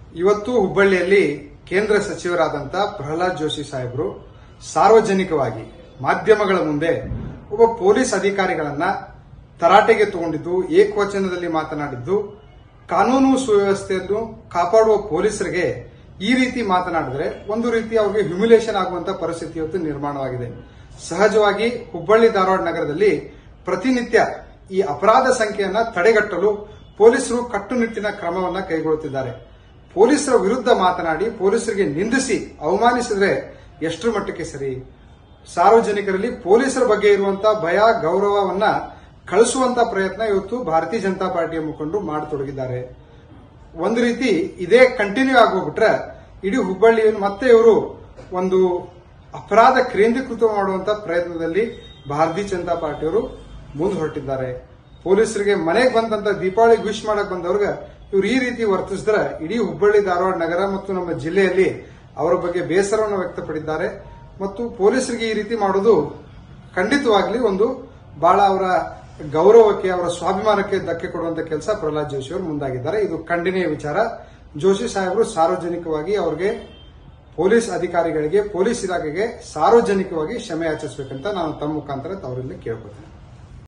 ಇವತ್ತು ಹುಬ್ಬಳ್ಳಿಯಲ್ಲಿ ಕೇಂದ್ರ ಸಚಿವರಾದಂಥ ಪ್ರಹ್ಲಾದ್ ಜೋಶಿ ಸಾಹೇಬರು ಸಾರ್ವಜನಿಕವಾಗಿ ಮಾಧ್ಯಮಗಳ ಮುಂದೆ ಒಬ್ಬ ಪೊಲೀಸ್ ಅಧಿಕಾರಿಗಳನ್ನ ತರಾಟೆಗೆ ತಗೊಂಡಿದ್ದು ಏಕವಚನದಲ್ಲಿ ಮಾತನಾಡಿದ್ದು ಕಾನೂನು ಸುವ್ಯವಸ್ಥೆಯನ್ನು ಕಾಪಾಡುವ ಪೊಲೀಸರಿಗೆ ಈ ರೀತಿ ಮಾತನಾಡಿದ್ರೆ ಒಂದು ರೀತಿ ಅವ್ರಿಗೆ ಹ್ಯುಮಿಲೇಷನ್ ಆಗುವಂತ ಪರಿಸ್ಥಿತಿ ಇವತ್ತು ನಿರ್ಮಾಣವಾಗಿದೆ ಸಹಜವಾಗಿ ಹುಬ್ಬಳ್ಳಿ ಧಾರವಾಡ ನಗರದಲ್ಲಿ ಪ್ರತಿನಿತ್ಯ ಈ ಅಪರಾಧ ಸಂಖ್ಯೆಯನ್ನ ತಡೆಗಟ್ಟಲು ಪೊಲೀಸರು ಕಟ್ಟುನಿಟ್ಟಿನ ಕ್ರಮವನ್ನ ಕೈಗೊಳ್ಳುತ್ತಿದ್ದಾರೆ ಪೊಲೀಸರ ವಿರುದ್ಧ ಮಾತನಾಡಿ ಪೊಲೀಸರಿಗೆ ನಿಂದಿಸಿ ಅವಮಾನಿಸಿದ್ರೆ ಎಷ್ಟರ ಮಟ್ಟಕ್ಕೆ ಸರಿ ಸಾರ್ವಜನಿಕರಲ್ಲಿ ಪೊಲೀಸರ ಬಗ್ಗೆ ಇರುವಂತಹ ಭಯ ಗೌರವವನ್ನ ಕಳಿಸುವಂತ ಪ್ರಯತ್ನ ಇವತ್ತು ಭಾರತೀಯ ಜನತಾ ಪಾರ್ಟಿಯ ಮುಖಂಡರು ಮಾಡತೊಡಗಿದ್ದಾರೆ ಒಂದು ರೀತಿ ಇದೇ ಕಂಟಿನ್ಯೂ ಆಗೋಗ್ಬಿಟ್ರೆ ಇಡೀ ಹುಬ್ಬಳ್ಳಿಯನ್ನು ಮತ್ತೆ ಇವರು ಒಂದು ಅಪರಾಧ ಕೇಂದ್ರೀಕೃತ ಮಾಡುವಂತ ಪ್ರಯತ್ನದಲ್ಲಿ ಭಾರತೀಯ ಜನತಾ ಪಾರ್ಟಿಯವರು ಮುಂದೆ ಹೊರಟಿದ್ದಾರೆ ಪೊಲೀಸರಿಗೆ ಮನೆಗೆ ಬಂದಂತ ದೀಪಾವಳಿಗೆ ವಿಶ್ ಮಾಡಕ್ ಬಂದವ್ರಿಗೆ ಇವ್ರು ಈ ರೀತಿ ವರ್ತಿಸಿದ್ರೆ ಇಡೀ ಹುಬ್ಬಳ್ಳಿ ಧಾರವಾಡ ನಗರ ಮತ್ತು ನಮ್ಮ ಜಿಲ್ಲೆಯಲ್ಲಿ ಅವರ ಬಗ್ಗೆ ಬೇಸರವನ್ನು ವ್ಯಕ್ತಪಡಿದ್ದಾರೆ ಮತ್ತು ಪೊಲೀಸರಿಗೆ ಈ ರೀತಿ ಮಾಡೋದು ಖಂಡಿತವಾಗ್ಲಿ ಒಂದು ಬಹಳ ಅವರ ಗೌರವಕ್ಕೆ ಅವರ ಸ್ವಾಭಿಮಾನಕ್ಕೆ ಧಕ್ಕೆ ಕೊಡುವಂತ ಕೆಲಸ ಪ್ರಹ್ಲಾದ್ ಜೋಶಿ ಅವರು ಮುಂದಾಗಿದ್ದಾರೆ ಇದು ಖಂಡನೀಯ ವಿಚಾರ ಜೋಶಿ ಸಾಹೇಬರು ಸಾರ್ವಜನಿಕವಾಗಿ ಅವ್ರಿಗೆ ಪೊಲೀಸ್ ಅಧಿಕಾರಿಗಳಿಗೆ ಪೊಲೀಸ್ ಇಲಾಖೆಗೆ ಸಾರ್ವಜನಿಕವಾಗಿ ಕ್ಷಮೆ ಯಾಚಿಸಬೇಕಂತ ನಾನು ತಮ್ಮ ಮುಖಾಂತರ ಅವರಲ್ಲಿ ಕೇಳ್ಕೊತೇನೆ